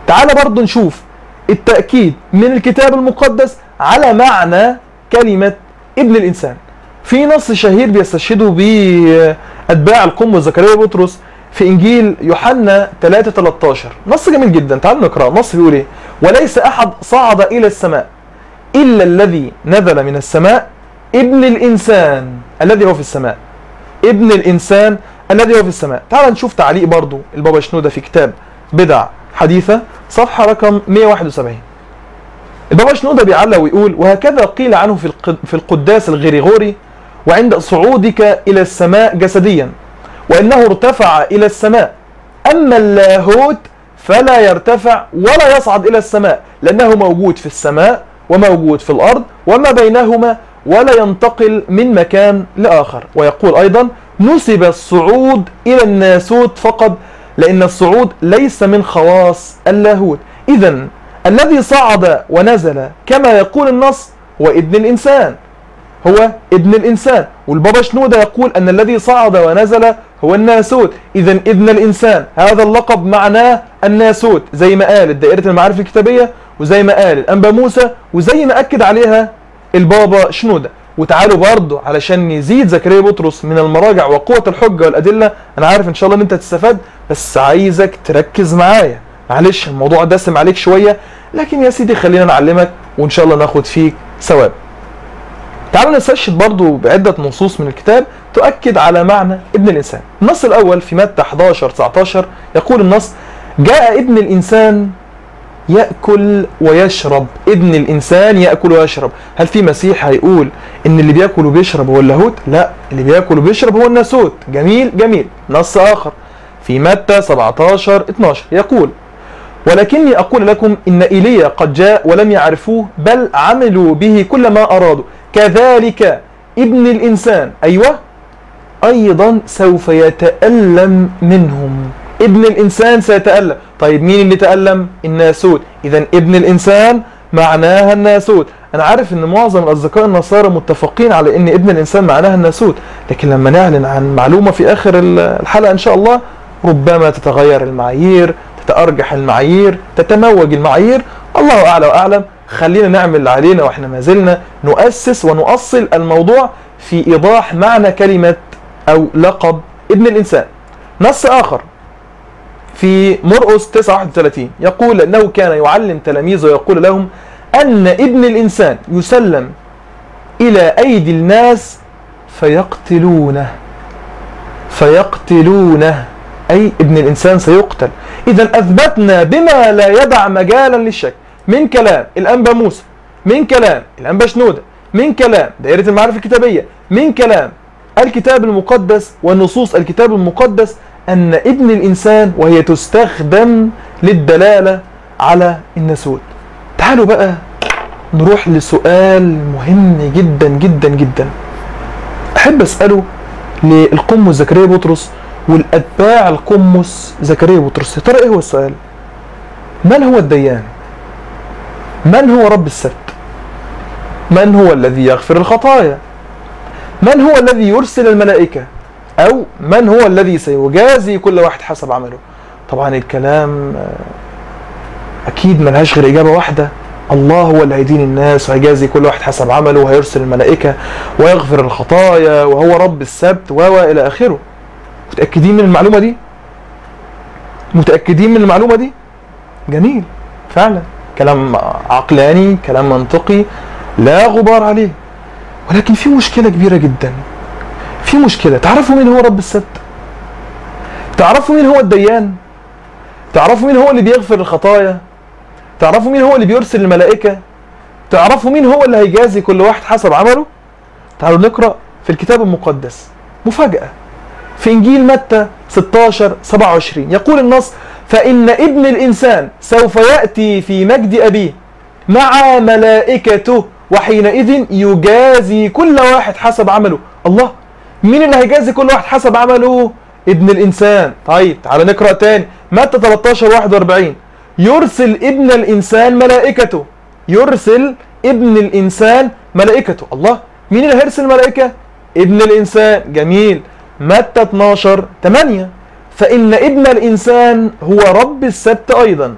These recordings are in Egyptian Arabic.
تعال برضو نشوف التأكيد من الكتاب المقدس على معنى كلمة ابن الإنسان في نص شهير بيستشهده به أتباع القم زكريا بطرس في إنجيل يوحنا 3 13 نص جميل جدا تعالوا نقرأ النص بيقول إيه وليس أحد صعد إلى السماء إلا الذي نزل من السماء ابن الإنسان الذي هو في السماء ابن الإنسان الذي هو في السماء تعال نشوف تعليق برضو البابا شنودة في كتاب بدع حديثة صفحة رقم 171 البابا شنودة بيعلق ويقول وهكذا قيل عنه في الق- في القداس الغريغوري وعند صعودك إلى السماء جسديا وإنه ارتفع إلى السماء أما اللاهوت فلا يرتفع ولا يصعد إلى السماء لأنه موجود في السماء وموجود في الأرض وما بينهما ولا ينتقل من مكان لآخر ويقول أيضا نسب الصعود إلى الناسوت فقط لأن الصعود ليس من خواص اللاهوت إذا الذي صعد ونزل كما يقول النص هو ابن الإنسان هو ابن الإنسان والبابا شنودة يقول أن الذي صعد ونزل هو الناسوت إذا ابن الإنسان هذا اللقب معناه الناسوت زي ما قال دائرة المعارف الكتابية وزي ما قال الأنبا موسى وزي ما أكد عليها البابا شنودة وتعالوا برضه علشان يزيد زكريا بطرس من المراجع وقوة الحجة والأدلة أنا عارف إن شاء الله إن أنت تستفاد بس عايزك تركز معايا معلش الموضوع دسم عليك شوية لكن يا سيدي خلينا نعلمك وإن شاء الله ناخد فيك ثواب تعالوا نستشهد برضو بعدة نصوص من الكتاب تؤكد على معنى ابن الإنسان النص الأول في متى 11 19 يقول النص جاء ابن الإنسان يأكل ويشرب ابن الإنسان يأكل ويشرب هل في مسيح هيقول إن اللي بيأكل وبيشرب هو اللاهوت لا اللي بيأكل وبيشرب هو الناسوت جميل جميل نص آخر في متى 17 12 يقول ولكني أقول لكم إن إيليا قد جاء ولم يعرفوه بل عملوا به كل ما أرادوا كذلك ابن الإنسان أيوة أيضا سوف يتألم منهم ابن الإنسان سيتألم طيب مين اللي تألم الناسوت إذا ابن الإنسان معناها الناسوت أنا عارف إن معظم الأصدقاء النصارى متفقين على إن ابن الإنسان معناها الناسوت لكن لما نعلن عن معلومة في آخر الحلقة إن شاء الله ربما تتغير المعايير تتأرجح المعايير تتموج المعايير الله أعلى وأعلم خلينا نعمل اللي علينا واحنا ما زلنا نؤسس ونؤصل الموضوع في ايضاح معنى كلمه او لقب ابن الانسان. نص اخر في مرقس 39 يقول انه كان يعلم تلاميذه ويقول لهم ان ابن الانسان يسلم الى ايدي الناس فيقتلونه فيقتلونه اي ابن الانسان سيقتل اذا اثبتنا بما لا يدع مجالا للشك من كلام الانبا موسى من كلام الانبا شنوده من كلام دائره المعارف الكتابيه من كلام الكتاب المقدس ونصوص الكتاب المقدس ان ابن الانسان وهي تستخدم للدلاله على الناسوت تعالوا بقى نروح لسؤال مهم جدا جدا جدا احب اساله للقمص زكريا بطرس والاتباع القمص زكريا بطرس يا ترى ايه هو السؤال من هو الديان من هو رب السبت من هو الذي يغفر الخطايا من هو الذي يرسل الملائكة أو من هو الذي سيجازي كل واحد حسب عمله طبعا الكلام أكيد ملهاش غير إجابة واحدة الله هو اللي هيدين الناس وهيجازي كل واحد حسب عمله وهيرسل الملائكة ويغفر الخطايا وهو رب السبت و إلى آخره متأكدين من المعلومة دي؟ متأكدين من المعلومة دي؟ جميل فعلا كلام عقلاني كلام منطقي لا غبار عليه ولكن في مشكلة كبيرة جدا في مشكلة تعرفوا مين هو رب السبت تعرفوا مين هو الديان تعرفوا مين هو اللي بيغفر الخطايا تعرفوا مين هو اللي بيرسل الملائكة تعرفوا مين هو اللي هيجازي كل واحد حسب عمله تعالوا نقرأ في الكتاب المقدس مفاجأة في إنجيل متى 16 27 يقول النص فإن ابن الإنسان سوف يأتي في مجد أبيه مع ملائكته وحينئذ يجازي كل واحد حسب عمله الله مين اللي هيجازي كل واحد حسب عمله ابن الإنسان طيب تعال نقرأ تاني متى 13 41 يرسل ابن الإنسان ملائكته يرسل ابن الإنسان ملائكته الله مين اللي هيرسل الملائكة ابن الإنسان جميل متى 12 8 فإن ابن الإنسان هو رب السبت أيضا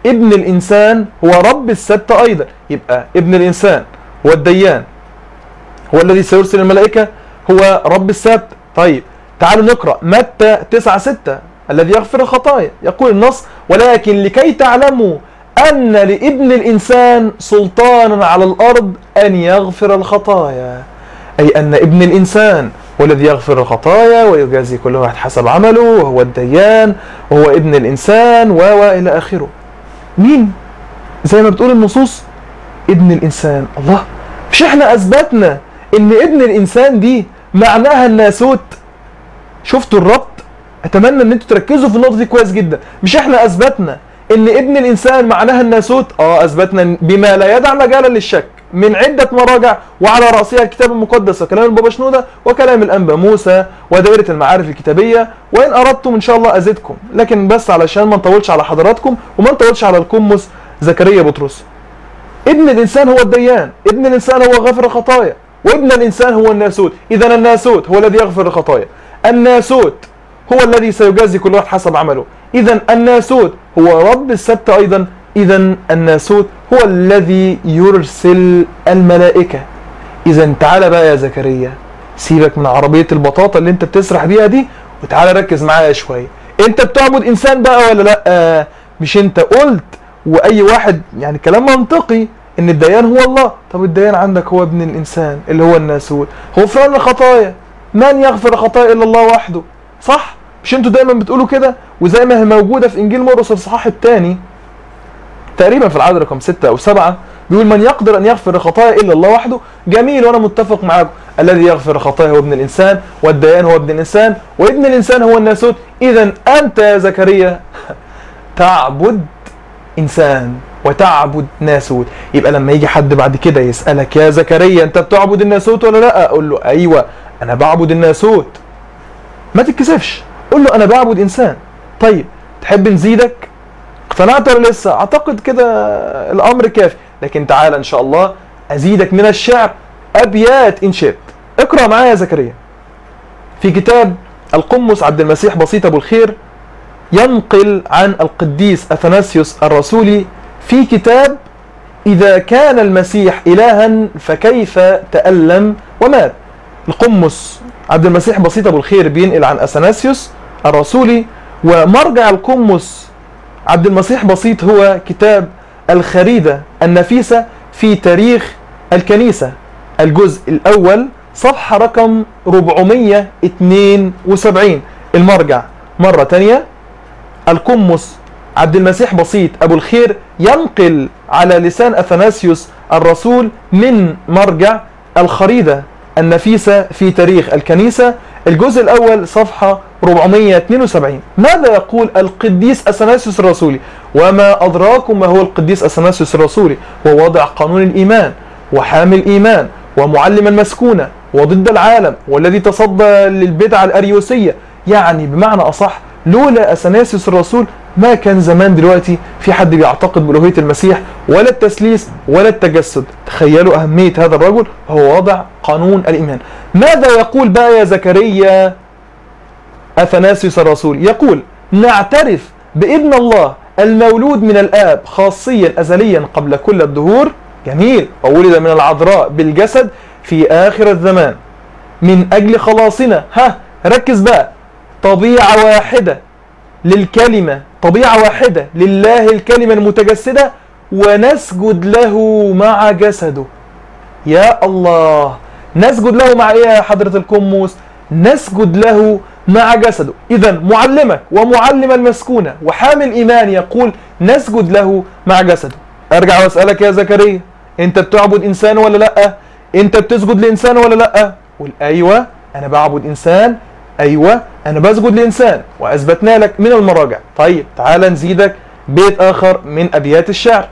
ابن الإنسان هو رب السبت أيضا يبقى ابن الإنسان هو الديان هو الذي سيرسل الملائكة هو رب السبت طيب تعالوا نقرأ متى 9 6 الذي يغفر الخطايا يقول النص ولكن لكي تعلموا أن لابن الإنسان سلطانا على الأرض أن يغفر الخطايا أي أن ابن الإنسان هو الذي يغفر الخطايا ويجازي كل واحد حسب عمله وهو الديان وهو ابن الإنسان و إلى آخره مين زي ما بتقول النصوص ابن الإنسان الله مش احنا أثبتنا إن ابن الإنسان دي معناها الناسوت شفتوا الربط اتمنى ان انتوا تركزوا في النقطه دي كويس جدا مش احنا اثبتنا ان ابن الانسان معناها الناسوت اه اثبتنا بما لا يدع مجالا للشك من عدة مراجع وعلى رأسها الكتاب المقدس وكلام البابا شنودة وكلام الأنبا موسى ودائرة المعارف الكتابية وإن أردتم إن شاء الله أزيدكم لكن بس علشان ما نطولش على حضراتكم وما نطولش على القمص زكريا بطرس ابن الإنسان هو الديان ابن الإنسان هو غافر الخطايا وابن الإنسان هو الناسوت إذا الناسوت هو الذي يغفر الخطايا الناسوت هو الذي سيجازي كل واحد حسب عمله إذا الناسوت هو رب السبت أيضا إذا الناسوت هو الذي يرسل الملائكة إذا تعالى بقى يا زكريا سيبك من عربية البطاطا اللي أنت بتسرح بيها دي وتعالى ركز معايا شوية أنت بتعبد إنسان بقى ولا لأ مش أنت قلت وأي واحد يعني كلام منطقي ان الديان هو الله طب الديان عندك هو ابن الانسان اللي هو الناسوت غفران الخطايا من يغفر الخطايا الا الله وحده صح مش انتوا دايما بتقولوا كده وزي ما هي موجوده في انجيل مرقس الصحاح الثاني تقريبا في العدد رقم ستة او سبعة بيقول من يقدر ان يغفر الخطايا الا الله وحده جميل وانا متفق معاكم الذي يغفر الخطايا هو ابن الانسان والديان هو ابن الانسان وابن الانسان هو الناسوت اذا انت يا زكريا تعبد انسان وتعبد ناسوت يبقى لما يجي حد بعد كده يسالك يا زكريا انت بتعبد الناسوت ولا لا اقول له ايوه انا بعبد الناسوت ما تتكسفش قول له انا بعبد انسان طيب تحب نزيدك اقتنعت ولا لسه اعتقد كده الامر كافي لكن تعالى ان شاء الله ازيدك من الشعر ابيات ان شئت اقرا معايا يا زكريا في كتاب القمص عبد المسيح بسيط ابو الخير ينقل عن القديس اثناسيوس الرسولي في كتاب اذا كان المسيح الها فكيف تالم ومات القمص عبد المسيح بسيط ابو الخير بينقل عن اثناسيوس الرسولي ومرجع القمص عبد المسيح بسيط هو كتاب الخريدة النفيسة في تاريخ الكنيسة الجزء الأول صفحة رقم 472 المرجع مرة تانية القمص عبد المسيح بسيط أبو الخير ينقل على لسان أثناسيوس الرسول من مرجع الخريدة النفيسة في تاريخ الكنيسة الجزء الأول صفحة 472 ماذا يقول القديس أثناسيوس الرسولي وما أدراكم ما هو القديس أثناسيوس الرسولي هو واضع قانون الإيمان وحامل الإيمان ومعلم المسكونة وضد العالم والذي تصدى للبدعة الأريوسية يعني بمعنى أصح لولا أثناسيوس الرسول ما كان زمان دلوقتي في حد بيعتقد بألوهية المسيح ولا التثليث ولا التجسد تخيلوا أهمية هذا الرجل هو وضع قانون الإيمان ماذا يقول بقى يا زكريا أثناسيوس الرسول يقول نعترف بابن الله المولود من الآب خاصيا أزليا قبل كل الدهور جميل وولد من العذراء بالجسد في آخر الزمان من أجل خلاصنا ها ركز بقى طبيعة واحدة للكلمة طبيعة واحدة لله الكلمة المتجسدة ونسجد له مع جسده يا الله نسجد له مع ايه يا حضرة الكموس نسجد له مع جسده اذا معلمك ومعلم المسكونة وحامل ايمان يقول نسجد له مع جسده ارجع واسألك يا زكريا انت بتعبد انسان ولا لا انت بتسجد لانسان ولا لا قول ايوه انا بعبد انسان ايوه انا بسجد لانسان واثبتنا لك من المراجع طيب تعال نزيدك بيت اخر من ابيات الشعر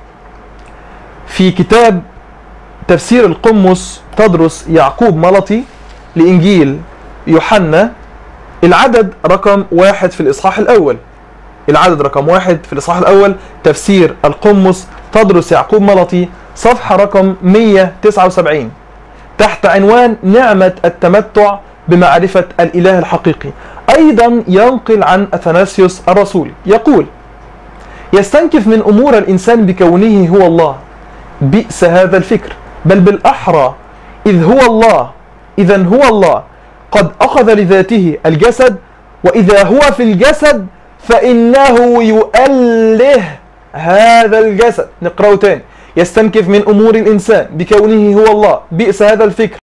في كتاب تفسير القمص تدرس يعقوب ملطي لانجيل يوحنا العدد رقم واحد في الاصحاح الاول العدد رقم واحد في الاصحاح الاول تفسير القمص تدرس يعقوب ملطي صفحه رقم 179 تحت عنوان نعمه التمتع بمعرفة الإله الحقيقي أيضا ينقل عن أثناسيوس الرسول يقول يستنكف من أمور الإنسان بكونه هو الله بئس هذا الفكر بل بالأحرى إذ هو الله إذا هو الله قد أخذ لذاته الجسد وإذا هو في الجسد فإنه يؤله هذا الجسد نقرأه تاني يستنكف من أمور الإنسان بكونه هو الله بئس هذا الفكر